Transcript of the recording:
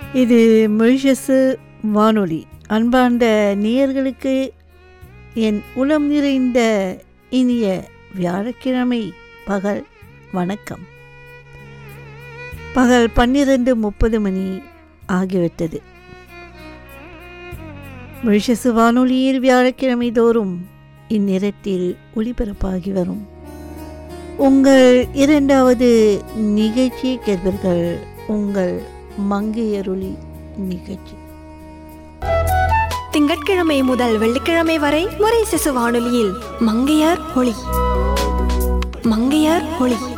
இது மொரிஷஸு வானொலி அன்பார்ந்த நேயர்களுக்கு என் உளம் நிறைந்த இனிய வியாழக்கிழமை பகல் வணக்கம் பகல் பன்னிரண்டு முப்பது மணி ஆகிவிட்டது மொரிஷஸு வானொலியில் வியாழக்கிழமை தோறும் இந்நேரத்தில் ஒளிபரப்பாகி வரும் உங்கள் இரண்டாவது நிகழ்ச்சி கேட்பீர்கள் உங்கள் மங்கையருளி நிகழ்ச்சி திங்கட்கிழமை முதல் வெள்ளிக்கிழமை வரை முறை சிசு வானொலியில் மங்கையார் ஒளி மங்கையார் ஒளி